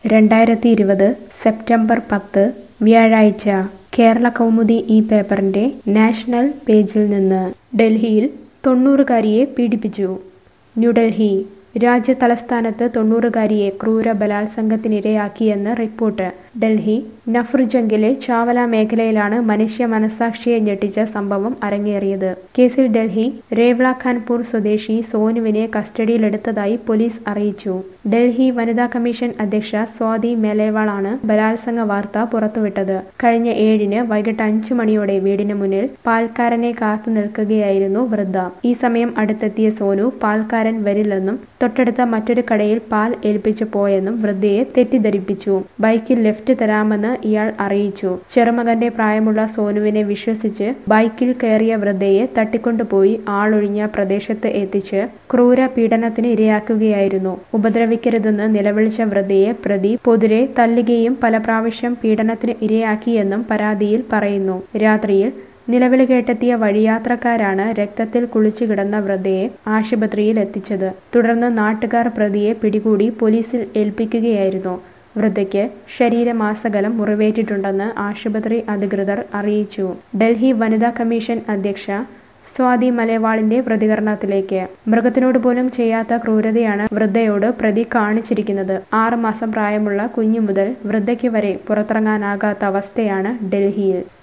രണ്ടായിരത്തി ഇരുപത് സെപ്റ്റംബർ പത്ത് വ്യാഴാഴ്ച കേരള കൗമുദി ഈ പേപ്പറിന്റെ നാഷണൽ പേജിൽ നിന്ന് ഡൽഹിയിൽ തൊണ്ണൂറുകാരിയെ പീഡിപ്പിച്ചു ന്യൂഡൽഹി രാജ്യ തലസ്ഥാനത്ത് തൊണ്ണൂറുകാരിയെ ക്രൂര ബലാത്സംഗത്തിനിരയാക്കിയെന്ന് റിപ്പോർട്ട് ഡൽഹി നഫ്രുജംഗിലെ ചാവല മേഖലയിലാണ് മനുഷ്യ മനസാക്ഷിയെ ഞെട്ടിച്ച സംഭവം അരങ്ങേറിയത് കേസിൽ ഡൽഹി രേവ്ള ഖാൻപൂർ സ്വദേശി സോനുവിനെ കസ്റ്റഡിയിലെടുത്തതായി പോലീസ് അറിയിച്ചു ഡൽഹി വനിതാ കമ്മീഷൻ അധ്യക്ഷ സ്വാതി മേലേവാളാണ് ബലാത്സംഗ വാർത്ത പുറത്തുവിട്ടത് കഴിഞ്ഞ ഏഴിന് വൈകിട്ട് അഞ്ചു മണിയോടെ വീടിന് മുന്നിൽ പാൽക്കാരനെ കാത്തു നിൽക്കുകയായിരുന്നു വൃദ്ധ ഈ സമയം അടുത്തെത്തിയ സോനു പാൽക്കാരൻ വരില്ലെന്നും തൊട്ടടുത്ത മറ്റൊരു കടയിൽ പാൽ ഏൽപ്പിച്ചു പോയെന്നും വൃദ്ധയെ തെറ്റിദ്ധരിപ്പിച്ചു ബൈക്കിൽ ലിഫ്റ്റ് തരാമെന്ന് ഇയാൾ അറിയിച്ചു ചെറുമകന്റെ പ്രായമുള്ള സോനുവിനെ വിശ്വസിച്ച് ബൈക്കിൽ കയറിയ വൃദ്ധയെ തട്ടിക്കൊണ്ടുപോയി ആളൊഴിഞ്ഞ പ്രദേശത്ത് എത്തിച്ച് ക്രൂര പീഡനത്തിന് ഇരയാക്കുകയായിരുന്നു ഉപദ്രവിക്കരുതെന്ന് നിലവിളിച്ച വൃദ്ധയെ പ്രതി പൊതുരെ തല്ലുകയും പല പ്രാവശ്യം പീഡനത്തിന് ഇരയാക്കിയെന്നും പരാതിയിൽ പറയുന്നു രാത്രിയിൽ നിലവിളി കേട്ടെത്തിയ വഴിയാത്രക്കാരാണ് രക്തത്തിൽ കുളിച്ചു കിടന്ന വൃദ്ധയെ ആശുപത്രിയിൽ എത്തിച്ചത് തുടർന്ന് നാട്ടുകാർ പ്രതിയെ പിടികൂടി പോലീസിൽ ഏൽപ്പിക്കുകയായിരുന്നു വൃദ്ധയ്ക്ക് ശരീരമാസകലം മുറിവേറ്റിട്ടുണ്ടെന്ന് ആശുപത്രി അധികൃതർ അറിയിച്ചു ഡൽഹി വനിതാ കമ്മീഷൻ അധ്യക്ഷ സ്വാതി മലയവാളിന്റെ പ്രതികരണത്തിലേക്ക് മൃഗത്തിനോട് പോലും ചെയ്യാത്ത ക്രൂരതയാണ് വൃദ്ധയോട് പ്രതി കാണിച്ചിരിക്കുന്നത് ആറ് മാസം പ്രായമുള്ള കുഞ്ഞു മുതൽ വൃദ്ധയ്ക്ക് വരെ പുറത്തിറങ്ങാനാകാത്ത അവസ്ഥയാണ് ഡൽഹിയിൽ